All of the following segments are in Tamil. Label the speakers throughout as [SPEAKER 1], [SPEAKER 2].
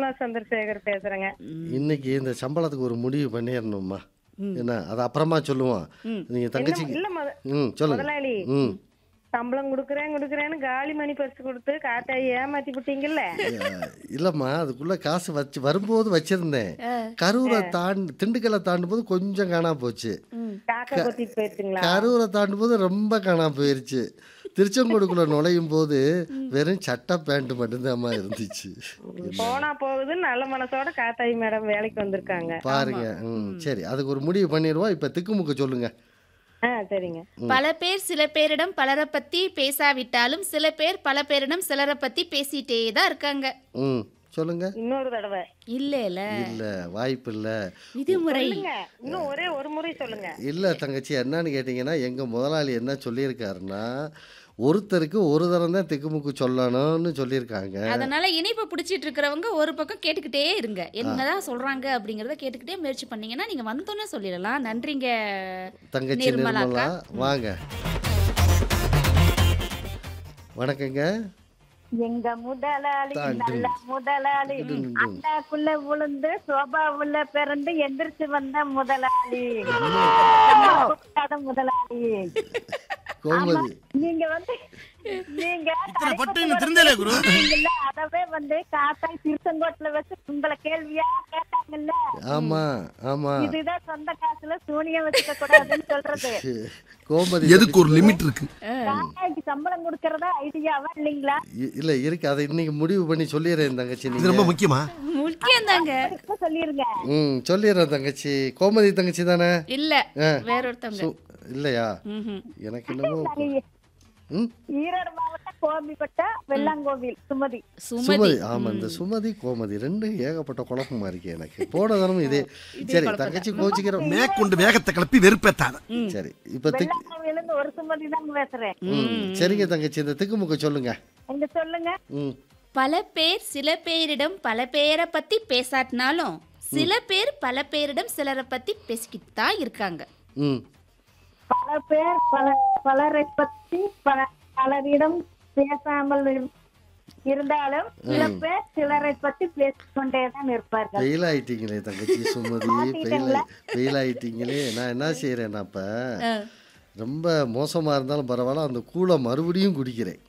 [SPEAKER 1] ஹேமா சந்திரசேகர் பேசுறேங்க
[SPEAKER 2] இன்னைக்கு இந்த சம்பளத்துக்கு ஒரு முடிவு பண்ணிடணும்மா என்ன அது அப்புறமா சொல்லுவோம் நீங்க தங்கச்சிக்கு
[SPEAKER 1] இல்ல முத
[SPEAKER 2] ம் சொல்லுங்க
[SPEAKER 1] முதலாளி
[SPEAKER 2] ம்
[SPEAKER 1] சம்பளம் குடுக்குறேன் குடுக்குறேன்னு காலி மணி பரிசு கொடுத்து காத்தாயி ஏமாத்தி விட்டீங்கல்ல
[SPEAKER 2] அஹ், இல்லம்மா அதுக்குள்ள காசு வச்சு வரும்போது வச்சிருந்தேன் கரூரை தாண்டி திண்டுக்கல்லை தாண்டும் போது கொஞ்சம் காணாம போச்சு
[SPEAKER 1] காக்கா கொத்திட்டு போயிருச்சுங்களா
[SPEAKER 2] கரூரை தாண்டும் போது ரொம்ப காணாம போயிருச்சு திருச்செங்கோடுக்குள்ள நுழையும் போது வெறும் சட்டை பேண்ட் மட்டும்தாம்மா இருந்துச்சு
[SPEAKER 1] போனா போகுதுன்னு நல்ல மனசோட காத்தாயி மேடம் வேலைக்கு வந்திருக்காங்க
[SPEAKER 2] பாருங்க ம் சரி அதுக்கு ஒரு முடிவு பண்ணிடுவோம் இப்ப திக்குமுக்கு சொல்லுங்க
[SPEAKER 1] ஆ சரிங்க
[SPEAKER 3] பல பேர் சில பேரிடம் பலரை பத்தி பேசாவிட்டாலும் சில பேர் பல பேரிடம் சிலரை பத்தி பேசிட்டே தான் இருக்காங்க
[SPEAKER 2] ம் சொல்லுங்க
[SPEAKER 1] இன்னொரு தடவை
[SPEAKER 3] இல்ல இல்ல
[SPEAKER 2] இல்ல வாய்ப்பு இல்ல
[SPEAKER 3] விதிமுறை
[SPEAKER 1] சொல்லுங்க இன்னும் ஒரே ஒரு முறை சொல்லுங்க
[SPEAKER 2] இல்ல தங்கச்சி என்னன்னு கேட்டிங்கன்னா எங்க முதலாளி என்ன சொல்லியிருக்காருன்னா ஒருத்தருக்கு ஒரு தரம் தான் திக்குமுக்கு சொல்லணும்னு சொல்லியிருக்காங்க
[SPEAKER 3] அதனால இணைப்பை பிடிச்சிட்டு இருக்கிறவங்க ஒரு பக்கம் கேட்டுக்கிட்டே இருங்க என்னதான் சொல்றாங்க அப்படிங்கறத கேட்டுக்கிட்டே முயற்சி பண்ணீங்கன்னா நீங்க வந்தோன்னே சொல்லிடலாம் நன்றிங்க
[SPEAKER 2] தங்கச்சி
[SPEAKER 3] நிர்மலா
[SPEAKER 2] நிர்மலா வாங்க வணக்கங்க
[SPEAKER 4] எங்க முதலாளி
[SPEAKER 2] தாண்டி.
[SPEAKER 4] நல்ல முதலாளி அண்டாக்குள்ள விழுந்து சோபாவுள்ள பிறந்து எந்திரிச்சு வந்த முதலாளி கூப்பிடாத முதலாளி
[SPEAKER 2] கோமதி
[SPEAKER 4] நீங்க வந்து நீங்க
[SPEAKER 5] இத்தனை பட்டு இன்னும் திருந்தலே குரு
[SPEAKER 4] நீங்கல்ல, அதவே வந்து காத்தாய் திருச்செங்கோட்டுல வச்சு உங்களை கேள்வியா கேட்டாங்கல்ல
[SPEAKER 2] ஆமா ஆமா
[SPEAKER 4] இதுதான் சொந்த காசுல சூனியம் வச்சுக்க கூடாதுன்னு சொல்றது
[SPEAKER 2] கோமதி
[SPEAKER 5] எதுக்கு ஒரு லிமிட் இருக்கு
[SPEAKER 4] காத்தாய்க்கு சம்பளம் கொடுக்கறதா ஐடியாவா இல்லைங்களா
[SPEAKER 2] இ- இல்ல இருக்கு அதை இன்னைக்கு முடிவு பண்ணி சொல்லிடுறேன் தங்கச்சி
[SPEAKER 5] இது
[SPEAKER 2] நீங்க
[SPEAKER 5] ரொம்ப முக்கியமா
[SPEAKER 3] முக்கியம் தாங்க
[SPEAKER 4] இப்ப சொல்லிருங்க
[SPEAKER 2] ம் சொல்லிடுறேன் தங்கச்சி கோமதி தங்கச்சி தானே
[SPEAKER 3] இல்ல
[SPEAKER 2] ஆ.
[SPEAKER 3] வேற ஒருத்தவங்க
[SPEAKER 2] சு- இல்லையா
[SPEAKER 3] ம்ஹும்.
[SPEAKER 2] எனக்கு என்னமோ
[SPEAKER 4] நாங்க
[SPEAKER 2] ம்
[SPEAKER 4] ஈரோடு மாவட்டம் கோபிப்பட்ட வெள்ளாங்கோவில் சுமதி
[SPEAKER 3] சுமதி
[SPEAKER 2] சுமதி ஆமா இந்த சுமதி கோமதி ரெண்டும் ஏகப்பட்ட குழப்பமா இருக்கு எனக்கு போன தரம் இதே சரி தங்கச்சி கோச்சிக்கிற
[SPEAKER 5] மேற்கொண்டு வேகத்தை கிளப்பி வெறுப்பேத்தாத
[SPEAKER 2] சரி இப்ப திக்கு
[SPEAKER 4] வெள்ளாங்கோவிலிருந்து ஒரு சுமதி தான் பேசுறேன்
[SPEAKER 2] ம் சரிங்க தங்கச்சி இந்த திக்குமுக்க சொல்லுங்க
[SPEAKER 4] இங்க சொல்லுங்க
[SPEAKER 2] ம்
[SPEAKER 3] பல பேர் சில பேரிடம் பல பேரை பத்தி பேசாட்டினாலும் சில பேர் பல பேரிடம் சிலரை பத்தி பேசிக்கிட்டு தான் இருக்காங்க
[SPEAKER 2] ம்
[SPEAKER 4] பல பேர் பல பலரை பற்றி பல பலரிடம் பேசாமல் இரு- இருந்தாலும் சில பேர் சிலரை பற்றி பேசிக்கொண்டே தான் இருப்பார்கள்
[SPEAKER 2] ஃபெயில் ஆயிட்டீங்களே தங்கச்சி சுமதி ஃபெயில் ஃபெயில் ஆயிட்டீங்களே நான் என்ன செய்யறேன் அப்ப ரொம்ப மோசமா இருந்தாலும் பரவாயில்ல அந்த கூழை மறுபடியும் குடிக்கிறேன்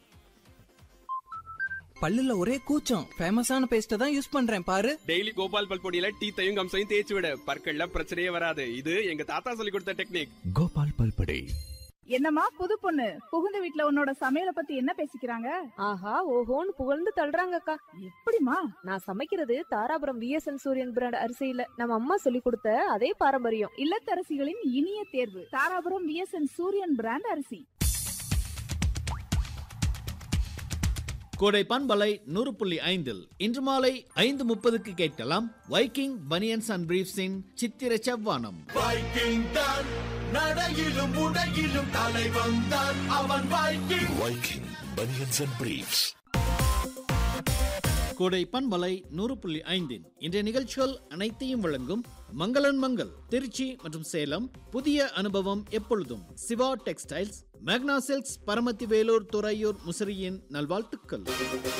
[SPEAKER 6] பல்லுல ஒரே கூச்சம் ஃபேமஸான பேஸ்ட தான் யூஸ் பண்றேன் பாரு
[SPEAKER 7] டெய்லி கோபால் பல் பொடியில டீத்தையும் கம்சையும் தேய்ச்சி விட பற்கள்ல பிரச்சனையே வராது இது எங்க தாத்தா சொல்லி கொடுத்த டெக்னிக்
[SPEAKER 6] கோபால் பல்படை
[SPEAKER 8] என்னம்மா புது பொண்ணு புகுந்த வீட்ல உன்னோட சமையல பத்தி என்ன பேசிக்கிறாங்க
[SPEAKER 9] ஆஹா ஓஹோன்னு புகழ்ந்து தள்ளுறாங்கக்கா
[SPEAKER 8] எப்படிமா
[SPEAKER 9] நான் சமைக்கிறது தாராபுரம் விஎஸ்என் சூரியன் பிராண்ட் அரிசியில நம்ம அம்மா சொல்லி கொடுத்த அதே பாரம்பரியம்
[SPEAKER 8] இல்லத்தரசிகளின் இனிய தேர்வு தாராபுரம் விஎஸ்என் சூரியன் பிராண்ட் அரிசி
[SPEAKER 10] கோடை பண்பலை நூறு புள்ளி ஐந்தில் இன்று மாலை ஐந்து முப்பதுக்கு கேட்கலாம் வைக்கிங் பனியன்ஸ் அண்ட் பிரீஃப்ஸின் சித்திர செவ்வானம்
[SPEAKER 5] வைக்கிங் தான் நடையிலும் உடையிலும் தலை வந்தான் அவன் Viking Viking banians and briefs
[SPEAKER 10] Kodai பண்பலை நூறு புள்ளி ஐந்தின் இன்றைய நிகழ்ச்சிகள் அனைத்தையும் வழங்கும் மங்களன் மங்கள் திருச்சி மற்றும் சேலம் புதிய அனுபவம் எப்பொழுதும் சிவா டெக்ஸ்டைல்ஸ் மேக்னா சில்க்ஸ் பரமத்தி வேலூர் துறையூர் முசிறியின் நல்வாழ்த்துக்கள்